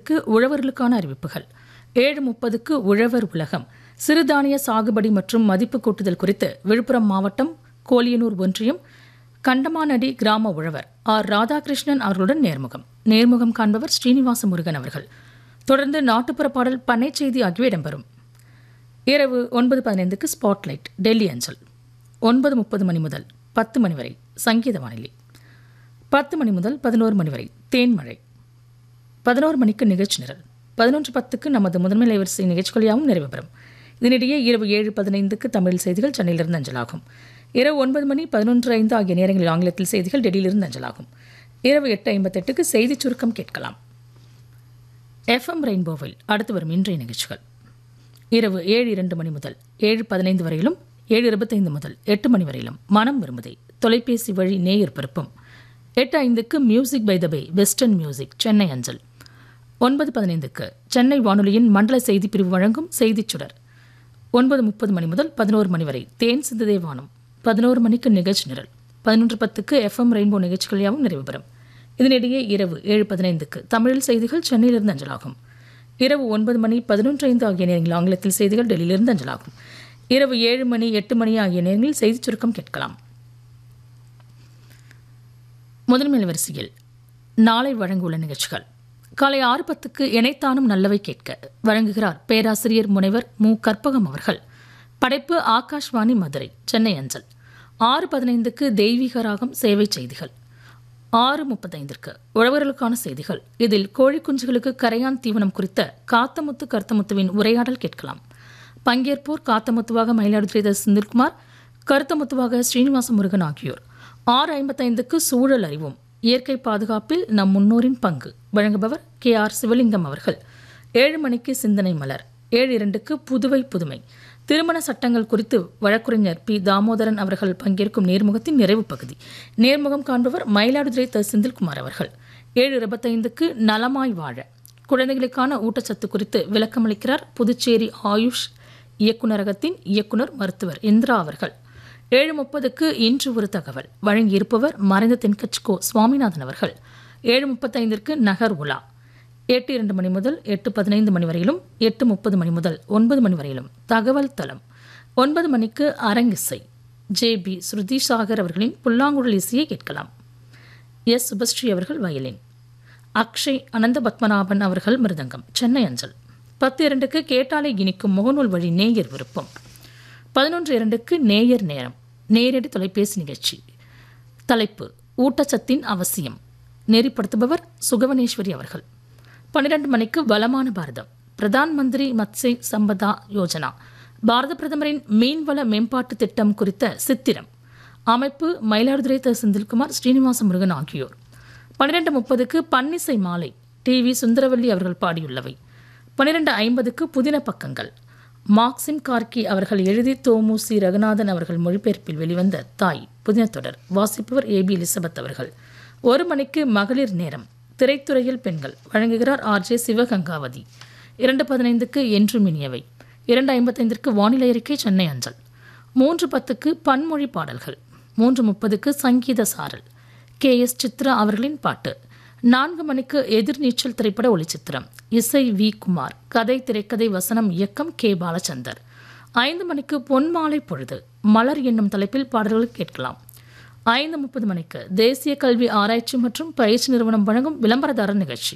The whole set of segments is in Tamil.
மணிக்கு உழவர்களுக்கான அறிவிப்புகள் ஏழு முப்பதுக்கு உழவர் உலகம் சிறுதானிய சாகுபடி மற்றும் மதிப்பு கூட்டுதல் குறித்து விழுப்புரம் மாவட்டம் கோலியனூர் ஒன்றியம் கண்டமானடி கிராம உழவர் ஆர் ராதாகிருஷ்ணன் அவர்களுடன் நேர்முகம் நேர்முகம் காண்பவர் ஸ்ரீனிவாச முருகன் அவர்கள் தொடர்ந்து நாட்டுப்புற பாடல் பண்ணை செய்தி ஆகியவை இடம்பெறும் இரவு ஒன்பது பதினைந்துக்கு ஸ்பாட்லைட் டெல்லி அஞ்சல் ஒன்பது முப்பது மணி முதல் பத்து மணி வரை சங்கீத வானிலை பத்து மணி முதல் பதினோரு மணி வரை தேன்மழை பதினோரு மணிக்கு நிகழ்ச்சி நிரல் பதினொன்று பத்துக்கு நமது முதன்மை அலைவரிசை நிகழ்ச்சிகளாகவும் நிறைவு பெறும் இதனிடையே இரவு ஏழு பதினைந்துக்கு தமிழ் செய்திகள் சென்னையிலிருந்து அஞ்சலாகும் இரவு ஒன்பது மணி பதினொன்று ஐந்து ஆகிய நேரங்களில் ஆங்கிலத்தில் செய்திகள் டெல்லியிலிருந்து அஞ்சலாகும் இரவு எட்டு ஐம்பத்தெட்டுக்கு செய்திச் சுருக்கம் கேட்கலாம் எஃப்எம் ரெயின்போவில் அடுத்து வரும் இன்றைய நிகழ்ச்சிகள் இரவு ஏழு இரண்டு மணி முதல் ஏழு பதினைந்து வரையிலும் ஏழு இருபத்தைந்து முதல் எட்டு மணி வரையிலும் மனம் விரும்புதே தொலைபேசி வழி நேயர் பிறப்பும் எட்டு ஐந்துக்கு music by the bay western music Chennai அஞ்சல் ஒன்பது பதினைந்துக்கு சென்னை வானொலியின் மண்டல செய்தி பிரிவு வழங்கும் செய்திச் சுடர் ஒன்பது முப்பது மணி முதல் பதினோரு மணி வரை தேன் சிந்துதே வானம் பதினோரு மணிக்கு நிகழ்ச்சி நிரல் பதினொன்று பத்துக்கு எஃப்எம் ரெயின்போ நிகழ்ச்சிகள் யாவும் நிறைவு பெறும் இதனிடையே இரவு ஏழு பதினைந்துக்கு தமிழில் செய்திகள் சென்னையிலிருந்து அஞ்சலாகும் இரவு ஒன்பது மணி பதினொன்று ஐந்து ஆகிய நேரங்களில் ஆங்கிலத்தில் செய்திகள் டெல்லியிலிருந்து அஞ்சலாகும் இரவு ஏழு மணி எட்டு மணி ஆகிய நேரங்களில் செய்திச் சுருக்கம் கேட்கலாம் முதன்மை வரிசையில் நாளை வழங்குள்ள நிகழ்ச்சிகள் காலை ஆறு பத்துக்கு இணைத்தானும் நல்லவை கேட்க வழங்குகிறார் பேராசிரியர் முனைவர் மு கற்பகம் அவர்கள் படைப்பு ஆகாஷ்வாணி மதுரை சென்னை அஞ்சல் ஆறு பதினைந்துக்கு தெய்வீக ராகம் சேவை செய்திகள் ஆறு முப்பத்தைந்திற்கு உழவர்களுக்கான செய்திகள் இதில் கோழி குஞ்சுகளுக்கு கரையான் தீவனம் குறித்த காத்தமுத்து கருத்தமுத்துவின் உரையாடல் கேட்கலாம் பங்கேற்போர் காத்தமுத்துவாக மயிலாடுதுறை த. செந்தில்குமார் கருத்தமுத்துவாக ஸ்ரீனிவாச முருகன் ஆகியோர் ஆறு ஐம்பத்தைந்துக்கு சூழல் அறிவோம் இயற்கை பாதுகாப்பில் நம் முன்னோரின் பங்கு வழங்குபவர் கே ஆர் சிவலிங்கம் அவர்கள் ஏழு மணிக்கு சிந்தனை மலர் ஏழு இரண்டுக்கு புதுவை புதுமை திருமண சட்டங்கள் குறித்து வழக்குரைஞர் பி தாமோதரன் அவர்கள் பங்கேற்கும் நேர்முகத்தின் நிறைவு பகுதி நேர்முகம் காண்பவர் மயிலாடுதுறை த செந்தில்குமார் அவர்கள் ஏழு இருபத்தைந்துக்கு நலமாய் வாழ குழந்தைகளுக்கான ஊட்டச்சத்து குறித்து விளக்கமளிக்கிறார் புதுச்சேரி ஆயுஷ் இயக்குநரகத்தின் இயக்குனர் மருத்துவர் இந்திரா அவர்கள் ஏழு முப்பதுக்கு இன்று ஒரு தகவல் வழங்கியிருப்பவர் மறைந்த தென்கட்சிகோ சுவாமிநாதன் அவர்கள் ஏழு முப்பத்தைந்திற்கு நகர் உலா எட்டு இரண்டு மணி முதல் எட்டு பதினைந்து மணி வரையிலும் எட்டு முப்பது மணி முதல் ஒன்பது மணி வரையிலும் தகவல் தளம் ஒன்பது மணிக்கு அரங்கிசை ஜே பி ஸ்ருதி சாகர் அவர்களின் புல்லாங்குழல் இசையை கேட்கலாம் எஸ் சுபஸ்ரீ அவர்கள் வயலின் அக்ஷய் அனந்த பத்மநாபன் அவர்கள் மிருதங்கம் சென்னை அஞ்சல் பத்து இரண்டுக்கு கேட்டாலே இனிக்கும் முகநூல் வழி நேயர் விருப்பம் பதினொன்று இரண்டுக்கு நேயர் நேரம் நேரடி தொலைபேசி நிகழ்ச்சி தலைப்பு ஊட்டச்சத்தின் அவசியம் நெறிப்படுத்துபவர் சுகவனேஸ்வரி அவர்கள் பன்னிரண்டு மணிக்கு வளமான பாரதம் பிரதான் மந்திரி மத்ஸ்ய சம்பதா யோஜனா பாரத பிரதமரின் மீன்வள மேம்பாட்டு திட்டம் குறித்த சித்திரம் அமைப்பு மயிலாடுதுறை த. செந்தில்குமார் ஸ்ரீனிவாச முருகன் ஆகியோர் பன்னிரெண்டு முப்பதுக்கு பன்னிசை மாலை டி வி சுந்தரவல்லி அவர்கள் பாடியுள்ளவை பன்னிரெண்டு ஐம்பதுக்கு புதின பக்கங்கள் மார்க்சிம் கார்கி அவர்கள் எழுதி தோமு சி ரகுநாதன் அவர்கள் மொழிபெயர்ப்பில் வெளிவந்த தாய் புதின தொடர் வாசிப்பவர் ஏ பி எலிசபெத் அவர்கள் ஒரு மணிக்கு மகளிர் நேரம் திரைத்துறையில் பெண்கள் வழங்குகிறார் ஆர் ஜே சிவகங்காவதி இரண்டு பதினைந்துக்கு என்றும் இனியவை இரண்டு ஐம்பத்தைந்திற்கு வானிலை அறிக்கை சென்னை அஞ்சல் மூன்று பத்துக்கு பன்மொழி பாடல்கள் மூன்று முப்பதுக்கு சங்கீத சாரல் கே எஸ் சித்ரா அவர்களின் பாட்டு நான்கு மணிக்கு எதிர்நீச்சல் திரைப்பட ஒளிச்சித்திரம் இசை வி குமார் கதை திரைக்கதை வசனம் இயக்கம் கே பாலச்சந்தர் ஐந்து மணிக்கு பொன்மாலை பொழுது மலர் என்னும் தலைப்பில் பாடல்கள் கேட்கலாம் ஐந்து முப்பது மணிக்கு தேசிய கல்வி ஆராய்ச்சி மற்றும் பயிற்சி நிறுவனம் வழங்கும் விளம்பரதாரர் நிகழ்ச்சி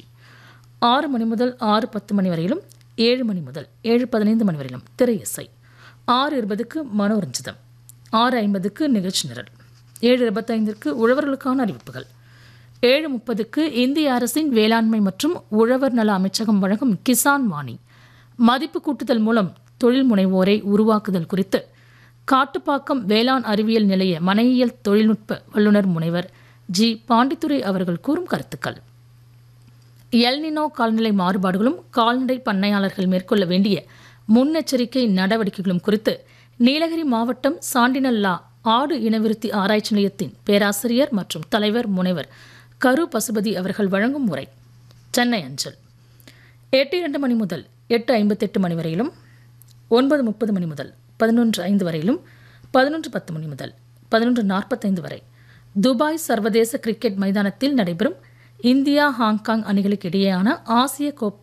ஆறு மணி முதல் ஆறு பத்து மணி வரையிலும் ஏழு மணி முதல் ஏழு பதினைந்து மணி வரையிலும் திரை இசை ஆறு இருபதுக்கு மனோரஞ்சிதம் ஆறு ஐம்பதுக்கு நிகழ்ச்சி நிரல் ஏழு இருபத்தைந்திற்கு உழவர்களுக்கான அறிவிப்புகள் ஏழு முப்பதுக்கு இந்திய அரசின் வேளாண்மை மற்றும் உழவர் நல அமைச்சகம் வழங்கும் கிசான் வாணி மதிப்பு கூட்டுதல் மூலம் தொழில் முனைவோரை உருவாக்குதல் குறித்து காட்டுப்பாக்கம் வேளாண் அறிவியல் நிலைய மனையியல் தொழில்நுட்ப வல்லுநர் முனைவர் ஜி பாண்டித்துரை அவர்கள் கூறும் கருத்துக்கள் எல்னினோ கால்நிலை மாறுபாடுகளும் கால்நடை பண்ணையாளர்கள் மேற்கொள்ள வேண்டிய முன்னெச்சரிக்கை நடவடிக்கைகளும் குறித்து நீலகிரி மாவட்டம் சாண்டினல்லா ஆடு இனவிருத்தி ஆராய்ச்சி நிலையத்தின் பேராசிரியர் மற்றும் தலைவர் முனைவர் கரு பசுபதி அவர்கள் வழங்கும் உரை சென்னை அஞ்சல் எட்டு இரண்டு மணி முதல் எட்டு ஐம்பத்தெட்டு மணி வரையிலும் ஒன்பது முப்பது மணி முதல் பதினொன்று ஐந்து வரையிலும் பதினொன்று பத்து மணி முதல் பதினொன்று நாற்பத்தைந்து வரை துபாய் சர்வதேச கிரிக்கெட் மைதானத்தில் நடைபெறும் இந்தியா ஹாங்காங் அணிகளுக்கு இடையேயான ஆசிய கோப்பை